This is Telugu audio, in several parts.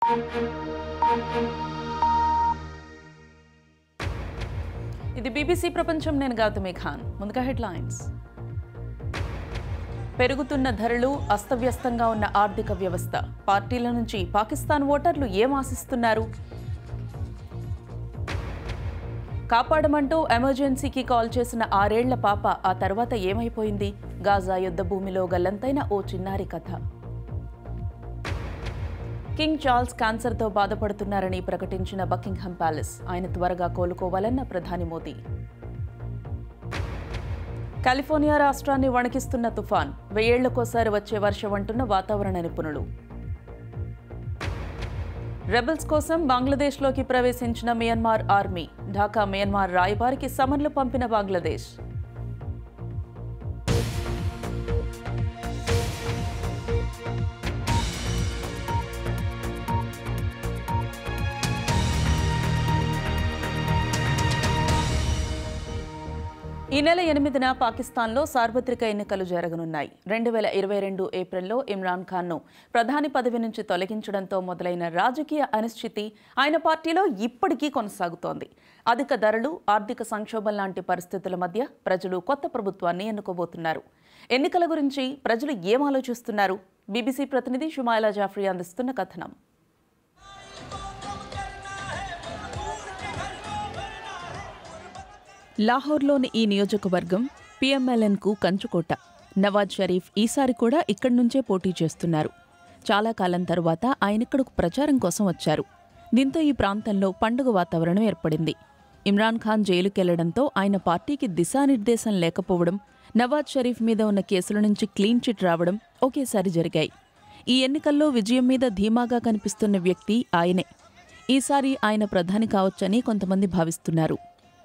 ఇది బీబీసీ ప్రపంచం నేను గౌతమి ఖాన్ ముందుగా హెడ్లైన్స్ పెరుగుతున్న ధరలు అస్తవ్యస్తంగా ఉన్న ఆర్థిక వ్యవస్థ పార్టీల నుంచి పాకిస్తాన్ ఓటర్లు ఏం ఆశిస్తున్నారు కాపాడమంటూ ఎమర్జెన్సీకి కాల్ చేసిన ఆరేళ్ల పాప ఆ తర్వాత ఏమైపోయింది గాజా యుద్ధ భూమిలో గల్లంతైన ఓ చిన్నారి కథ కింగ్ చార్ల్స్ క్యాన్సర్తో బాధపడుతున్నారని ప్రకటించిన బకింగ్హామ్ ప్యాలెస్ ఆయన త్వరగా కోలుకోవాలన్న ప్రధాని మోదీ కాలిఫోర్నియా రాష్ట్రాన్ని వణికిస్తున్న తుఫాన్ వెయ్యేళ్లకోసారి వచ్చే వర్షం అంటున్న వాతావరణ నిపుణులు రెబల్స్ కోసం బంగ్లాదేశ్లోకి ప్రవేశించిన మియన్మార్ ఆర్మీ ఢాకా మియన్మార్ రాయబారికి సమన్లు పంపిన బంగ్లాదేశ్ ఈ నెల ఎనిమిదిన పాకిస్తాన్లో సార్వత్రిక ఎన్నికలు జరగనున్నాయి రెండు వేల ఇరవై రెండు ఏప్రిల్లో ఇమ్రాన్ ఖాన్ను ప్రధాని పదవి నుంచి తొలగించడంతో మొదలైన రాజకీయ అనిశ్చితి ఆయన పార్టీలో ఇప్పటికీ కొనసాగుతోంది అధిక ధరలు ఆర్థిక సంక్షోభం లాంటి పరిస్థితుల మధ్య ప్రజలు కొత్త ప్రభుత్వాన్ని ఎన్నుకోబోతున్నారు ఎన్నికల గురించి ప్రజలు ఏం ఆలోచిస్తున్నారు బీబీసీ ప్రతినిధి షుమాయిలా జాఫ్రీ అందిస్తున్న కథనం లాహోర్లోని ఈ నియోజకవర్గం పీఎంఎల్ఎన్కు కంచుకోట నవాజ్ షరీఫ్ ఈసారి కూడా ఇక్కడి నుంచే పోటీ చేస్తున్నారు చాలా కాలం తరువాత ఆయన ఇక్కడకు ప్రచారం కోసం వచ్చారు దీంతో ఈ ప్రాంతంలో పండుగ వాతావరణం ఏర్పడింది ఇమ్రాన్ ఖాన్ జైలుకెళ్లడంతో ఆయన పార్టీకి దిశానిర్దేశం లేకపోవడం నవాజ్ షరీఫ్ మీద ఉన్న కేసుల నుంచి క్లీన్ చిట్ రావడం ఒకేసారి జరిగాయి ఈ ఎన్నికల్లో విజయం మీద ధీమాగా కనిపిస్తున్న వ్యక్తి ఆయనే ఈసారి ఆయన ప్రధాని కావచ్చని కొంతమంది భావిస్తున్నారు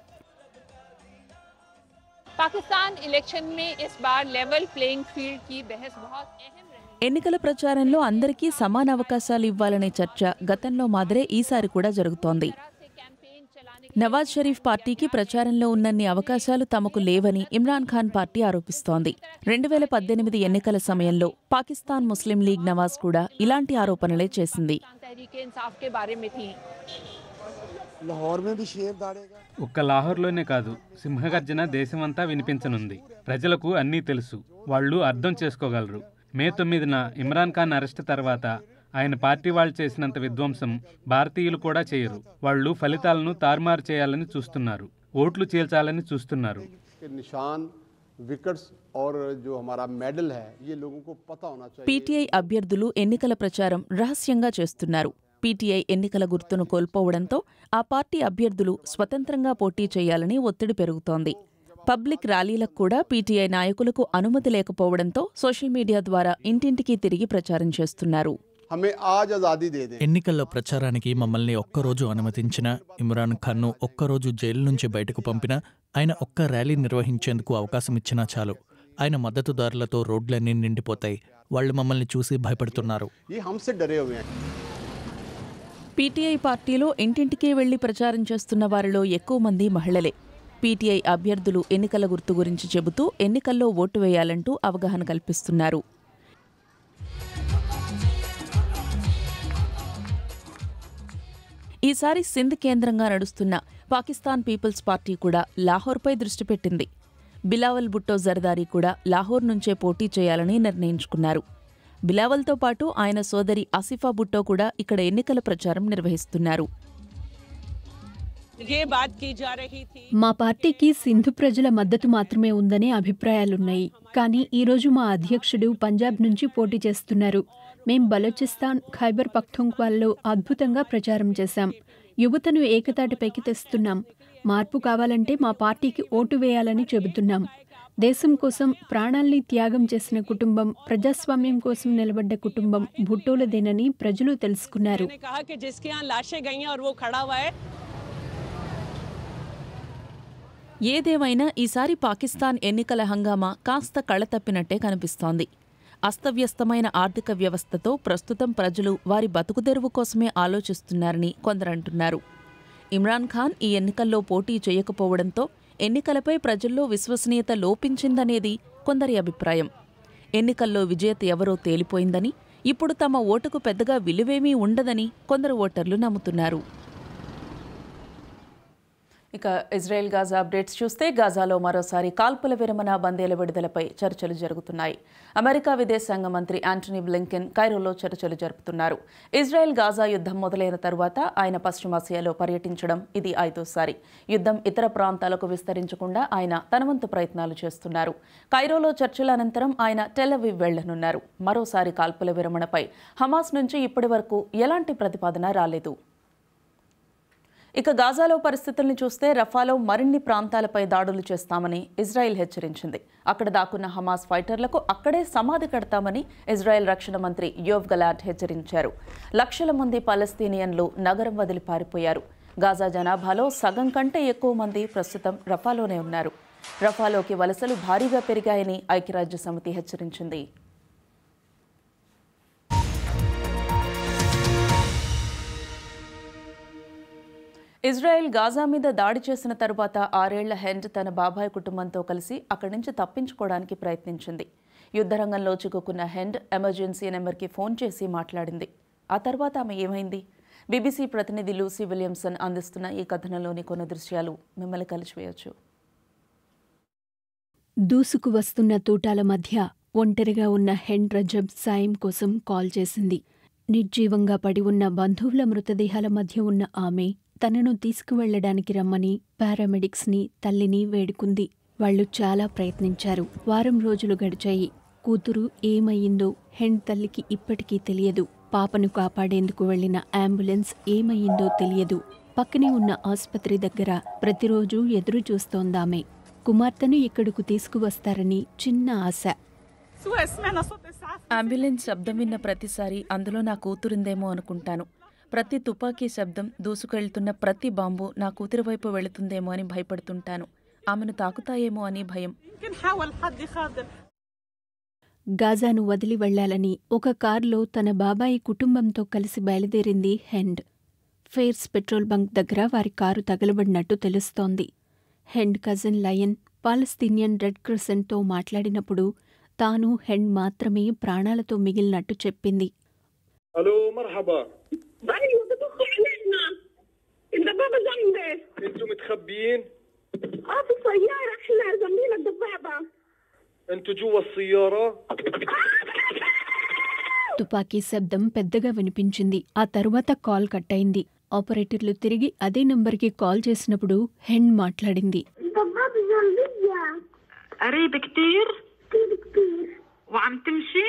पाकिस्तान इलेक्शन में इस बार लेवल प्लेइंग फील्ड की बहस बहुत अहम रही ఎన్నికల ప్రచారంలో అందరికీ సమాన అవకాశాలు ఇవ్వాలనే చర్చ గతంలో మాదిరే ఈసారి కూడా జరుగుతోంది से कैंपेन चलाने నవాజ్ షరీఫ్ పార్టీకి ప్రచారంలో ఉన్నన్ని అవకాశాలు తమకు లేవని ఇమ్రాన్ ఖాన్ పార్టీ ఆరోపిస్తోంది రెండు వేల పద్దెనిమిది ఎన్నికల సమయంలో పాకిస్తాన్ ముస్లిం లీగ్ నవాజ్ కూడా ఇలాంటి ఆరోపణలే చేసింది तहरीक इंसाफ के बारे में थी लाहौर में भी शेर दाड़ेगा ఒక్క లాహోర్లోనే కాదు సింహగర్జన దేశమంతా వినిపించనుంది ప్రజలకు అన్నీ తెలుసు వాళ్ళు అర్థం చేసుకోగలరు మే తొమ్మిదిన ఇమ్రాన్ ఖాన్ అరెస్ట్ తర్వాత ఆయన పార్టీ వాళ్ళు చేసినంత విధ్వంసం భారతీయులు కూడా చేయరు వాళ్ళు ఫలితాలను తారుమారు చేయాలని చూస్తున్నారు ఓట్లు చీల్చాలని చూస్తున్నారు के निशान विकेट्स और जो हमारा मेडल है ये लोगों को पता होना चाहिए పీటీఐ అభ్యర్థులు ఎన్నికల ప్రచారం రహస్యంగా చేస్తున్నారు పీటీఐ ఎన్నికల గుర్తును కోల్పోవడంతో ఆ పార్టీ అభ్యర్థులు స్వతంత్రంగా పోటీ చేయాలని ఒత్తిడి పెరుగుతోంది పబ్లిక్ ర్యాలీలకు కూడా పీటీఐ నాయకులకు అనుమతి లేకపోవడంతో సోషల్ మీడియా ద్వారా ఇంటింటికి తిరిగి ప్రచారం చేస్తున్నారు हमें आज आज़ादी दे दें ఎన్నికల్లో ప్రచారానికి మమ్మల్ని ఒక్కరోజు అనుమతించిన ఇమ్రాన్ ఖాన్ను ఒక్కరోజు జైలు నుంచి బయటకు పంపినా ఆయన ఒక్క ర్యాలీ నిర్వహించేందుకు అవకాశం ఇచ్చినా చాలు ఆయన మద్దతుదారులతో రోడ్లన్నీ నిండిపోతాయి వాళ్ళు మమ్మల్ని చూసి భయపడుతున్నారు ये हमसे डरे हुए हैं పీటీఐ పార్టీలో ఇంటింటికి వెళ్లి ప్రచారం చేస్తున్న వారిలో ఎక్కువ మంది మహిళలే పీటీఐ అభ్యర్థులు ఎన్నికల గుర్తు గురించి చెబుతూ ఎన్నికల్లో ఓటు వేయాలంటూ అవగాహన కల్పిస్తున్నారు ఈసారి సింధ్ కేంద్రంగా నడుస్తున్న పాకిస్తాన్ పీపుల్స్ పార్టీ కూడా లాహోర్పై దృష్టి పెట్టింది బిలావల్ భుట్టో జర్దారీ కూడా లాహోర్ నుంచే పోటీ చేయాలని నిర్ణయించుకున్నారు బిలావల్తో పాటు ఆయన సోదరి ఆసిఫా భుట్టో కూడా ఇక్కడ ఎన్నికల ప్రచారం నిర్వహిస్తున్నారు ये बात की जा रही थी మా పార్టీకి సింధు ప్రజల మద్దతు మాత్రమే ఉందనే అభిప్రాయాలున్నాయి కానీ ఈరోజు మా అధ్యక్షుడు పంజాబ్ నుంచి పోటీ చేస్తున్నారు మేం బలోచిస్తాన్ ఖైబర్ పఖ్తుంఖ్వాల్లో అద్భుతంగా ప్రచారం చేశాం యువతను ఏకతాటిపైకి తెస్తున్నాం మార్పు కావాలంటే మా పార్టీకి ఓటు వేయాలని చెబుతున్నాం దేశం కోసం ప్రాణాల్ని త్యాగం చేసిన కుటుంబం ప్రజాస్వామ్యం కోసం నిలబడ్డ కుటుంబం భుట్టోలదేనని ప్రజలు తెలుసుకున్నారు मैंने कहा कि जिसके यहाँ लाशें गई हैं और वो खड़ा हुआ है ఏదేమైనా ఈసారి పాకిస్తాన్ ఎన్నికల హంగామా కాస్త కళతప్పినట్టే కనిపిస్తోంది అస్తవ్యస్తమైన ఆర్థిక వ్యవస్థతో ప్రస్తుతం ప్రజలు వారి బతుకుదెరువు కోసమే ఆలోచిస్తున్నారని కొందరంటున్నారు ఇమ్రాన్ ఖాన్ ఈ ఎన్నికల్లో పోటీ చేయకపోవడంతో ఎన్నికలపై ప్రజల్లో విశ్వసనీయత లోపించిందనేది కొందరి అభిప్రాయం ఎన్నికల్లో విజేత ఎవరో తేలిపోయిందని ఇప్పుడు తమ ఓటుకు పెద్దగా విలువేమీ ఉండదని కొందరు ఓటర్లు నమ్ముతున్నారు ఇక ఇజ్రాయెల్ గాజా అప్డేట్స్ చూస్తే గాజాలో మరోసారి కాల్పుల విరమణ బందీల విడుదలపై చర్చలు జరుగుతున్నాయి అమెరికా విదేశాంగ మంత్రి యాంటనీ బ్లింకెన్ కైరోలో చర్చలు జరుపుతున్నారు ఇజ్రాయెల్ గాజా యుద్ధం మొదలైన తరువాత ఆయన పశ్చిమాసియాలో పర్యటించడం ఇది ఐదోసారి యుద్ధం ఇతర ప్రాంతాలకు విస్తరించకుండా ఆయన తన వంతు ప్రయత్నాలు చేస్తున్నారు కైరోలో చర్చల అనంతరం ఆయన టెలవివ్ వెళ్లనున్నారు మరోసారి కాల్పుల విరమణపై హమాస్ నుంచి ఇప్పటి వరకు ఎలాంటి ప్రతిపాదన రాలేదు ఇక గాజాలో పరిస్థితుల్ని చూస్తే రఫాలో మరిన్ని ప్రాంతాలపై దాడులు చేస్తామని ఇజ్రాయెల్ హెచ్చరించింది అక్కడ దాక్కున్న హమాస్ ఫైటర్లకు అక్కడే సమాధి కడతామని ఇజ్రాయెల్ రక్షణ మంత్రి యోవ్ గలాట్ హెచ్చరించారు లక్షల మంది పాలస్తీనియన్లు నగరం వదిలి పారిపోయారు గాజా జనాభాలో సగం కంటే ఎక్కువ మంది ప్రస్తుతం రఫాలోనే ఉన్నారు రఫాలోకి వలసలు భారీగా పెరిగాయని ఐక్యరాజ్య సమితి హెచ్చరించింది ఇజ్రాయెల్ గాజా మీద దాడి చేసిన తరువాత ఆరేళ్ల హెండ్ తన బాబాయ్ కుటుంబంతో కలిసి అక్కడి నుంచి తప్పించుకోవడానికి ప్రయత్నించింది యుద్ధరంగంలో చిక్కుకున్న హెండ్ ఎమర్జెన్సీ నెంబర్కి ఫోన్ చేసి మాట్లాడింది ఆ తర్వాత ఆమె ఏమైంది బీబీసీ ప్రతినిధి లూసీ విలియమ్సన్ అందిస్తున్న ఈ కథనంలోని కొన్ని దృశ్యాలు మిమ్మల్ని కలిసివేయొచ్చు దూసుకు వస్తున్న తూటాల మధ్య ఒంటరిగా ఉన్న హెన్ రజబ్ సాయం కోసం కాల్ చేసింది నిర్జీవంగా పడి ఉన్న బంధువుల మృతదేహాల మధ్య ఉన్న ఆమె తనను తీసుకువెళ్లడానికి రమ్మని పారామెడిక్స్ని తల్లిని వేడుకుంది వాళ్ళు చాలా ప్రయత్నించారు వారం రోజులు గడిచాయి కూతురు ఏమయ్యిందో హెన్ తల్లికి ఇప్పటికీ తెలియదు పాపను కాపాడేందుకు వెళ్లిన అంబులెన్స్ ఏమయ్యిందో తెలియదు పక్కనే ఉన్న ఆస్పత్రి దగ్గర ప్రతిరోజు ఎదురు చూస్తోందామె కుమార్తెను ఇక్కడకు తీసుకువస్తారని చిన్న ఆశ అంబులెన్స్ శబ్దం విన్న ప్రతిసారి అందులో నా కూతురుందేమో అనుకుంటాను ప్రతి తుపాకీ శబ్దం దూసుకెళ్తున్న ప్రతి బాంబు నా కూతురి వైపు వెళుతుందేమో అని భయపడుతుంటాను ఆమెను తాకుతాయేమో అని భయం గాజాను వదిలి వెళ్లాలని ఒక కార్లో తన బాబాయి కుటుంబంతో కలిసి బయలుదేరింది హెండ్ ఫేర్స్ పెట్రోల్ బంక్ దగ్గర వారి కారు తగలబడినట్టు తెలుస్తోంది Hend cousin Layan Palestinian red క్రిసెంట్తో మాట్లాడినప్పుడు తాను హెండ్ మాత్రమే ప్రాణాలతో మిగిలినట్టు చెప్పింది الو مرحبا ايوه بتدخل علينا الدبابه جنبي انتم متخبيين اه في سياره احنا جنبينا الدبابه انتم جوا السياره తుపాకీ శబ్దం పెద్దగా వినిపించింది ఆ తరువాత కాల్ కట్టయింది ఆపరేటర్లు తిరిగి అదే నంబర్కి కాల్ చేసినప్పుడు హెండ్ మాట్లాడింది الدبابه جنبية قريب كتير كتير كتير وعم تمشي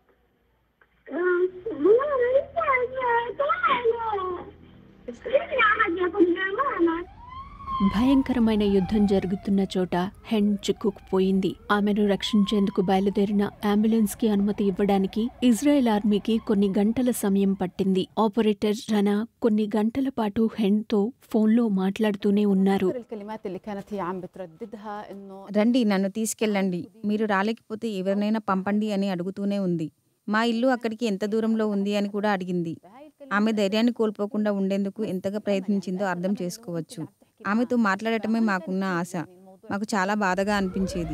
భయంకరమైన యుద్ధం జరుగుతున్న చోట హెండ్ చిక్కుకుపోయింది ఆమెను రక్షించేందుకు బయలుదేరిన అంబులెన్స్ కి అనుమతి ఇవ్వడానికి ఇజ్రాయెల్ ఆర్మీకి కొన్ని గంటల సమయం పట్టింది ఆపరేటర్ రనా కొన్ని గంటల పాటు హెండ్ తో ఫోన్లో మాట్లాడుతూనే ఉన్నారు الكلمات اللي كانت هي عم بترددها انه రండి నన్ను తీసుకెళ్ళండి మీరు రాలేకపోతే ఎవరినైనా పంపండి అని అడుగుతూనే ఉంది మా ఇల్లు అక్కడికి ఎంత దూరంలో ఉంది అని కూడా అడిగింది ఆమె ధైర్యాన్ని కోల్పోకుండా ఉండేందుకు ఎంతగా ప్రయత్నించిందో అర్థం చేసుకోవచ్చు ఆమెతో మాట్లాడటమే మాకున్న ఆశ మాకు చాలా బాధగా అనిపించేది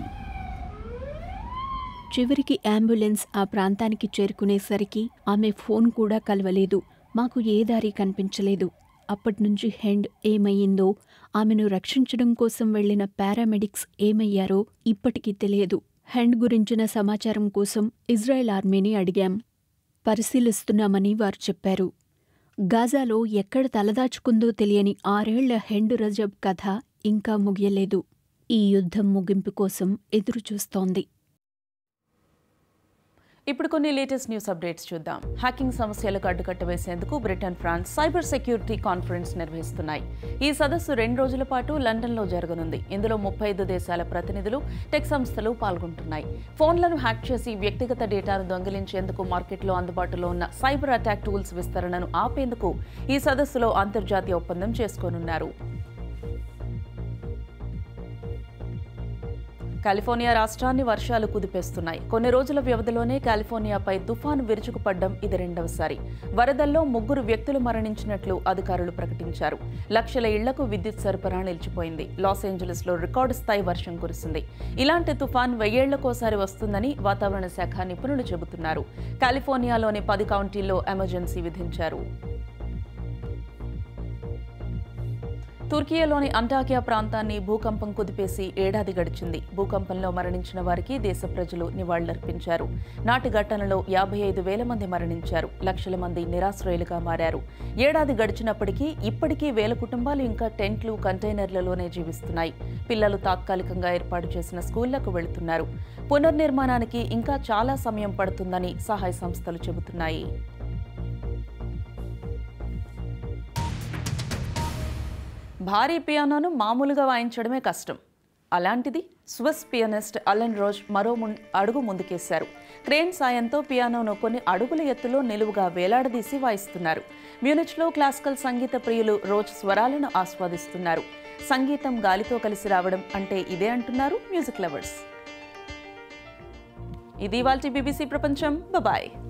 చివరికి అంబులెన్స్ ఆ ప్రాంతానికి చేరుకునేసరికి ఆమె ఫోన్ కూడా కలవలేదు మాకు ఏ దారి కనిపించలేదు అప్పటినుంచి హెండ్ ఏమయ్యిందో ఆమెను రక్షించడం కోసం వెళ్లిన పారామెడిక్స్ ఏమయ్యారో ఇప్పటికీ తెలియదు హెండ్ గురించిన సమాచారం కోసం ఇజ్రాయెల్ ఆర్మీని అడిగాం పరిశీలిస్తున్నామని వారు చెప్పారు గాజాలో ఎక్కడ తలదాచుకుందో తెలియని ఆరేళ్ల హెండ్ రజబ్ కథ ఇంకా ముగియలేదు ఈ యుద్ధం ముగింపు కోసం ఎదురుచూస్తోంది ఇప్పుడు కొన్ని లేటెస్ట్ న్యూస్ అప్డేట్స్ చూద్దాం హ్యాకింగ్ సమస్యలకు అడ్డుకట్ట వేసేందుకు Britain France cyber security conference నిర్వహిస్తున్నాయి ఈ సదస్సు రెండు రోజుల పాటు లండన్లో జరగనుంది ఇందులో ముప్పై ఐదు దేశాల ప్రతినిధులు టెక్ సంస్థలు పాల్గొంటున్నాయి ఫోన్లను హ్యాక్ చేసి వ్యక్తిగత డేటాను దొంగిలించేందుకు మార్కెట్లో అందుబాటులో ఉన్న సైబర్ అటాక్ టూల్స్ విస్తరణను ఆపేందుకు ఈ సదస్సులో అంతర్జాతీయ ఒప్పందం చేసుకోనున్నారు కాలిఫోర్నియా రాష్ట్రాన్ని వర్షాలు కుదిపేస్తున్నాయి కొన్ని రోజుల వ్యవధిలోనే కాలిఫోర్నియాపై తుఫాను విరుచుకుపడ్డం ఇది రెండవసారి వరదల్లో ముగ్గురు వ్యక్తులు మరణించినట్లు అధికారులు ప్రకటించారు లక్షల ఇళ్లకు విద్యుత్ సరఫరా నిలిచిపోయింది లాస్ ఏంజలస్ లో రికార్డు స్థాయి వర్షం కురిసింది ఇలాంటి తుఫాన్ వెయ్యేళ్లకోసారి వస్తుందని వాతావరణ శాఖ నిపుణులు చెబుతున్నారు కాలిఫోర్నియాలోని పది కౌంటీల్లో ఎమర్జెన్సీ విధించారు తుర్కియాలోని అంటాకియా ప్రాంతాన్ని భూకంపం కుదిపేసి ఏడాది గడిచింది భూకంపంలో మరణించిన వారికి దేశ ప్రజలు నివాళులర్పించారు నాటి ఘటనలో యాభై ఐదు వేల మంది మరణించారు లక్షల మంది నిరాశ్రయులుగా మారారు ఏడాది గడిచినప్పటికీ ఇప్పటికీ వేల కుటుంబాలు ఇంకా టెంట్లు కంటైనర్లలోనే జీవిస్తున్నాయి పిల్లలు తాత్కాలికంగా ఏర్పాటు చేసిన స్కూళ్లకు వెళుతున్నారు పునర్నిర్మాణానికి ఇంకా చాలా సమయం పడుతుందని సహాయ సంస్థలు చెబుతున్నాయి భారీ పియానోను మామూలుగా వాయించడమే కష్టం అలాంటిది స్విస్ పియానిస్ట్ అలెన్ రోజ్ మరో ముం- అడుగు ముందుకేశారు క్రేన్ సాయంతో పియానోను కొన్ని అడుగుల ఎత్తులో నిలువుగా వేలాడదీసి వాయిస్తున్నారు మ్యూనిచ్లో క్లాసికల్ సంగీత ప్రియులు రోజ్ స్వరాలను ఆస్వాదిస్తున్నారు సంగీతం గాలితో కలిసి రావడం అంటే ఇదే అంటున్నారు మ్యూజిక్ లవర్స్ ఇది వాళ్ళ బీబీసీ ప్రపంచం బాయ్